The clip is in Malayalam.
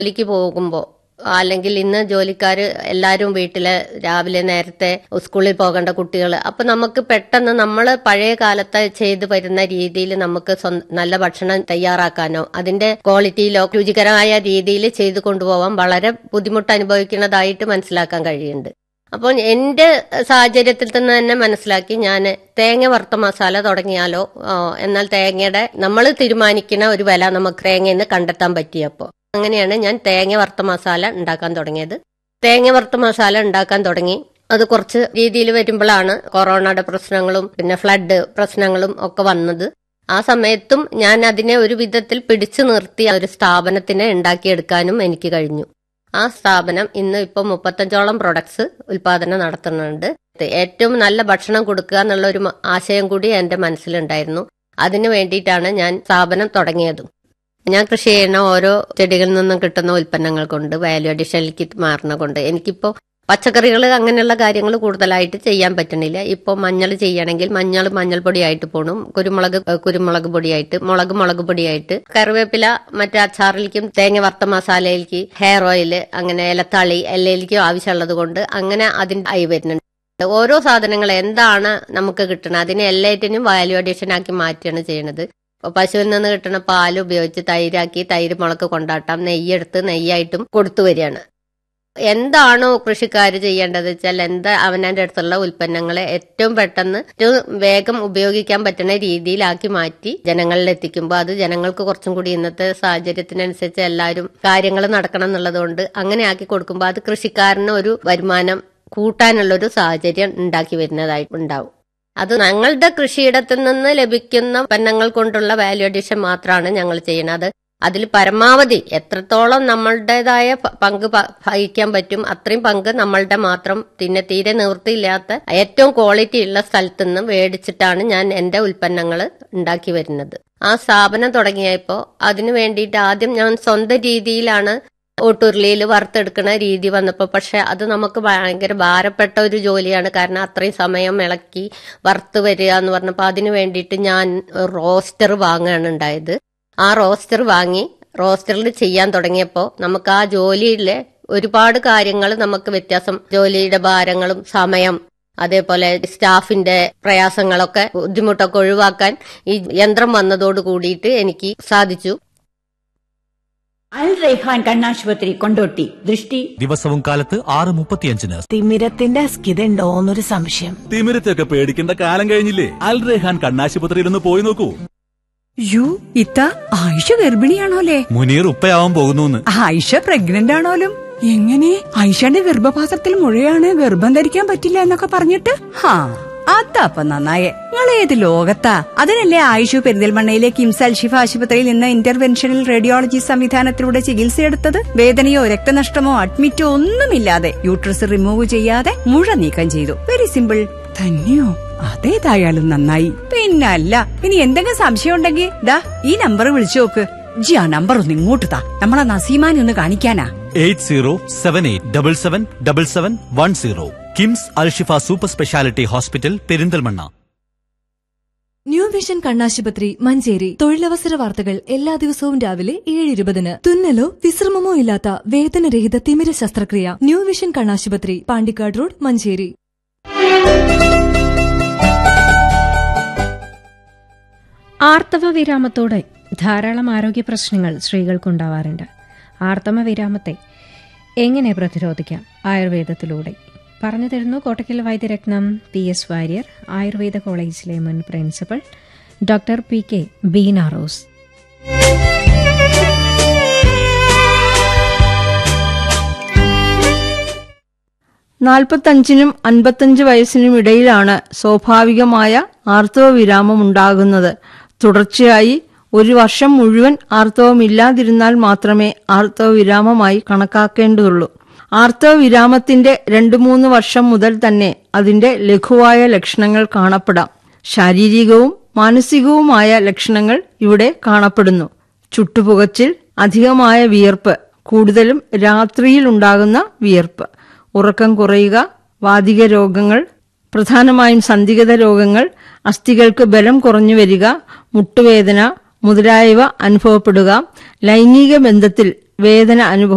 ജോലിക്ക് പോകുമ്പോൾ അല്ലെങ്കിൽ ഇന്ന് ജോലിക്കാര് എല്ലാവരും വീട്ടില് രാവിലെ നേരത്തെ സ്കൂളിൽ പോകേണ്ട കുട്ടികൾ അപ്പൊ നമുക്ക് പെട്ടെന്ന് നമ്മൾ പഴയ കാലത്തെ ചെയ്തു വരുന്ന രീതിയിൽ നമുക്ക് സ്വന്ത- നല്ല ഭക്ഷണം തയ്യാറാക്കാനോ അതിന്റെ ക്വാളിറ്റിയിലോ രുചികരമായ രീതിയിൽ ചെയ്തു കൊണ്ടുപോകാൻ വളരെ ബുദ്ധിമുട്ട് അനുഭവിക്കുന്നതായിട്ട് മനസ്സിലാക്കാൻ കഴിയുന്നുണ്ട് അപ്പോൾ എന്റെ സാഹചര്യത്തിൽ തന്നെ തന്നെ മനസ്സിലാക്കി ഞാൻ തേങ്ങ വറുത്ത മസാല തുടങ്ങിയാലോ ആ, എന്നാൽ തേങ്ങയുടെ നമ്മൾ തീരുമാനിക്കുന്ന ഒരു വില നമുക്ക് തേങ്ങയിൽ നിന്ന് കണ്ടെത്താൻ പറ്റിയപ്പോൾ അങ്ങനെയാണ് ഞാൻ തേങ്ങ വറുത്ത മസാല ഉണ്ടാക്കാൻ തുടങ്ങിയത് തേങ്ങ വറുത്ത മസാല ഉണ്ടാക്കാൻ തുടങ്ങി അത് കുറച്ച് രീതിയിൽ വരുമ്പോഴാണ് കൊറോണയുടെ പ്രശ്നങ്ങളും പിന്നെ ഫ്ലഡ് പ്രശ്നങ്ങളും ഒക്കെ വന്നത് ആ സമയത്തും ഞാൻ അതിനെ ഒരു വിധത്തിൽ പിടിച്ചു നിർത്തി ആ ഒരു സ്ഥാപനത്തിനെ ഉണ്ടാക്കിയെടുക്കാനും എനിക്ക് കഴിഞ്ഞു ആ സ്ഥാപനം ഇന്ന് ഇപ്പൊ മുപ്പത്തഞ്ചോളം പ്രൊഡക്ട്സ് ഉൽപാദനം നടത്തുന്നുണ്ട് ഏറ്റവും നല്ല ഭക്ഷണം കൊടുക്കുക എന്നുള്ള ഒരു മ- ആശയം കൂടി എന്റെ മനസ്സിലുണ്ടായിരുന്നു അതിനു വേണ്ടിയിട്ടാണ് ഞാൻ സ്ഥാപനം തുടങ്ങിയതും ഞാൻ കൃഷി ചെയ്യുന്ന ഓരോ ചെടികളിൽ നിന്നും കിട്ടുന്ന ഉൽപ്പന്നങ്ങൾ കൊണ്ട് വാല്യൂ അഡീഷനിലേക്ക് മാറുന്ന കൊണ്ട് എനിക്കിപ്പോ പച്ചക്കറികൾ അങ്ങനെയുള്ള കാര്യങ്ങൾ കൂടുതലായിട്ട് ചെയ്യാൻ പറ്റണില്ല ഇപ്പോൾ മഞ്ഞൾ ചെയ്യണമെങ്കിൽ മഞ്ഞൾ മഞ്ഞൾപ്പൊടിയായിട്ട് പോണും കുരുമുളക് ഏഹ്, കുരുമുളക് പൊടിയായിട്ട് മുളക് മുളക് പൊടിയായിട്ട് കറിവേപ്പില മറ്റേ അച്ചാറിലേക്കും തേങ്ങ വറുത്ത മസാലയിലേക്ക് ഹെയർ ഓയിൽ അങ്ങനെ ഇലത്താളി എല്ലായിരിക്കും ആവശ്യമുള്ളത് കൊണ്ട് അങ്ങനെ അതിന്റെ ആയി വരുന്നുണ്ട് ഓരോ സാധനങ്ങൾ എന്താണ് നമുക്ക് കിട്ടുന്നത് അതിനെ എല്ലാറ്റിനും വാല്യൂ അഡീഷൻ ആക്കി മാറ്റുകയാണ് ചെയ്യുന്നത് ഇപ്പൊ പശുവിൽ നിന്ന് കിട്ടുന്ന പാൽ ഉപയോഗിച്ച് തൈരാക്കി തൈര് മുളക്ക് കൊണ്ടാട്ടാം നെയ്യെടുത്ത് നെയ്യായിട്ടും കൊടുത്തു വരികയാണ് എന്താണോ കൃഷിക്കാർ ചെയ്യേണ്ടത് വെച്ചാൽ എന്താ അവനന്റെ അടുത്തുള്ള ഉൽപ്പന്നങ്ങളെ ഏറ്റവും പെട്ടെന്ന് ഏറ്റവും വേഗം ഉപയോഗിക്കാൻ പറ്റുന്ന രീതിയിലാക്കി മാറ്റി ജനങ്ങളിൽ എത്തിക്കുമ്പോൾ അത് ജനങ്ങൾക്ക് കുറച്ചും കൂടി ഇന്നത്തെ സാഹചര്യത്തിനനുസരിച്ച് എല്ലാവരും കാര്യങ്ങൾ നടക്കണം എന്നുള്ളതുകൊണ്ട് അങ്ങനെ ആക്കി കൊടുക്കുമ്പോൾ അത് കൃഷിക്കാരന് ഒരു വരുമാനം കൂട്ടാനുള്ള ഒരു സാഹചര്യം ഉണ്ടാക്കി വരുന്നതായി ഉണ്ടാവും അത് ഞങ്ങളുടെ കൃഷിയിടത്തിൽ നിന്ന് ലഭിക്കുന്ന ഉൽപ്പന്നങ്ങൾ കൊണ്ടുള്ള വാല്യൂ അഡീഷൻ മാത്രമാണ് ഞങ്ങൾ ചെയ്യുന്നത് അതിൽ പരമാവധി എത്രത്തോളം നമ്മളുടേതായ പ- പങ്ക് പ- വഹിക്കാൻ പറ്റും അത്രയും പങ്ക് നമ്മളുടെ മാത്രം പിന്നെ തീരെ നിവൃത്തിയില്ലാത്ത ഏറ്റവും ക്വാളിറ്റി ഉള്ള സ്ഥലത്ത് നിന്ന് മേടിച്ചിട്ടാണ് ഞാൻ എന്റെ ഉൽപ്പന്നങ്ങൾ ഉണ്ടാക്കി വരുന്നത് ആ സ്ഥാപനം തുടങ്ങിയപ്പോൾ അതിനു വേണ്ടിയിട്ട് ആദ്യം ഞാൻ സ്വന്തം രീതിയിലാണ് ഓട്ടുരുളിയിൽ വറുത്തെടുക്കുന്ന രീതി വന്നപ്പോൾ പക്ഷെ അത് നമുക്ക് ഭയങ്കര ഭാരപ്പെട്ട ഒരു ജോലിയാണ് കാരണം അത്രയും സമയം ഇളക്കി വറുത്ത് വരിക എന്ന് പറഞ്ഞപ്പോൾ അതിന് വേണ്ടിയിട്ട് ഞാൻ റോസ്റ്റർ വാങ്ങുകയാണ് ഉണ്ടായത് ആ റോസ്റ്റർ വാങ്ങി റോസ്റ്ററിൽ ചെയ്യാൻ തുടങ്ങിയപ്പോൾ നമുക്ക് ആ ജോലിയിലെ ഒരുപാട് കാര്യങ്ങൾ നമുക്ക് വ്യത്യാസം ജോലിയുടെ ഭാരങ്ങളും സമയം അതേപോലെ സ്റ്റാഫിന്റെ പ്രയാസങ്ങളൊക്കെ ബുദ്ധിമുട്ടൊക്കെ ഒഴിവാക്കാൻ ഈ യന്ത്രം വന്നതോട് കൂടിയിട്ട് എനിക്ക് സാധിച്ചു അൽ റൈഹാൻ കണ്ണാശുപത്രി കൊണ്ടോട്ടി ദൃഷ്ടി ദിവസവും കാലത്ത് ആറ് മുപ്പത്തിയഞ്ചിന് തിമിരത്തിന്റെ അസ്കിതയുണ്ടോന്നൊരു സംശയം തിമിരത്തെയൊക്കെ പേടിക്കേണ്ട കാലം കഴിഞ്ഞില്ലേ അൽ റെഹാൻ കണ്ണാശുപത്രിയിൽ ഒന്ന് പോയി നോക്കൂ യു ഇത്ത ആയിഷ ഗർഭിണിയാണോലേ മുനീർ ഉപ്പയാവാൻ പോകുന്നു ആയിഷ പ്രഗ്നന്റ് ആണോലും എങ്ങനെ ആയിഷയുടെ ഗർഭപാത്രത്തിൽ മുഴയാണ് ഗർഭം ധരിക്കാൻ പറ്റില്ല എന്നൊക്കെ പറഞ്ഞിട്ട് ഹാ അതപ്പൊ നന്നായേ നിങ്ങൾ ഏത് ലോകത്താ അതിനല്ലേ ആയിഷു പെരിന്തൽമണ്ണയിലെ കിംസ് അൽഷിഫ ആശുപത്രിയിൽ നിന്ന് ഇന്റർവെൻഷണൽ റേഡിയോളജി സംവിധാനത്തിലൂടെ ചികിത്സയെടുത്തത് വേദനയോ രക്തനഷ്ടമോ അഡ്മിറ്റോ ഒന്നുമില്ലാതെ യൂട്രസ് റിമൂവ് ചെയ്യാതെ മുഴ നീക്കം ചെയ്തു വെരി സിമ്പിൾ തന്നെയോ അതേതായാലും നന്നായി പിന്നല്ല ഇനി എന്തെങ്കിലും സംശയം ഉണ്ടെങ്കിൽ ദാ ഈ നമ്പർ വിളിച്ചു നോക്ക് ജി ആ നമ്പർ ഒന്ന് ഇങ്ങോട്ട് താ നമ്മളെ നസീമാനെ ഒന്ന് കാണിക്കാനാ eight zero seven eight double seven double seven one zero KIMS Alshifa super speciality hospital Perinthalmanna new vision കണ്ണാശുപത്രി മഞ്ചേരി തൊഴിലവസര വാർത്തകൾ എല്ലാ ദിവസവും രാവിലെ ഏഴ് ഇരുപതിന് തുന്നലോ വിശ്രമമോ ഇല്ലാത്ത വേദനരഹിത തിമിര ശസ്ത്രക്രിയ ന്യൂ വിഷൻ കണ്ണാശുപത്രി പാണ്ടിക്കാട് റോഡ് മഞ്ചേരി ആർത്തവ വിരാമത്തോടെ ധാരാളം ആരോഗ്യ പ്രശ്നങ്ങൾ സ്ത്രീകൾക്കുണ്ടാവാറുണ്ട് ആർത്തവ വിരാമത്തെ എങ്ങനെ പ്രതിരോധിക്കാം ആയുർവേദത്തിലൂടെ പറഞ്ഞു തരുന്നു കോട്ടക്കൽ വൈദ്യരത്നം പി എസ് വാര്യർ ആയുർവേദ കോളേജിലെ മുൻ principal doctor P K Beena Rose നാൽപ്പത്തഞ്ചിനും അൻപത്തഞ്ച് വയസ്സിനും ഇടയിലാണ് സ്വാഭാവികമായ ആർത്തവ വിരാമം ഉണ്ടാകുന്നത് തുടർച്ചയായി ഒരു വർഷം മുഴുവൻ ആർത്തവമില്ലാതിരുന്നാൽ മാത്രമേ ആർത്തവ വിരാമമായി കണക്കാക്കേണ്ടതുള്ളൂ ആർത്തവ വിരാമത്തിന്റെ രണ്ടു മൂന്ന് വർഷം മുതൽ തന്നെ അതിന്റെ ലഘുവായ ലക്ഷണങ്ങൾ കാണപ്പെടാം ശാരീരികവും മാനസികവുമായ ലക്ഷണങ്ങൾ ഇവിടെ കാണപ്പെടുന്നു ചുട്ടുപുകച്ചിൽ അധികമായ വിയർപ്പ് കൂടുതലും രാത്രിയിൽ ഉണ്ടാകുന്ന വിയർപ്പ് ഉറക്കം കുറയുക വാതിക രോഗങ്ങൾ പ്രധാനമായും സന്ധിഗത രോഗങ്ങൾ അസ്ഥികൾക്ക് ബലം കുറഞ്ഞു വരിക മുട്ടുവേദന മുതലായവ അനുഭവപ്പെടുക ലൈംഗിക ബന്ധത്തിൽ വേദന അനുഭവം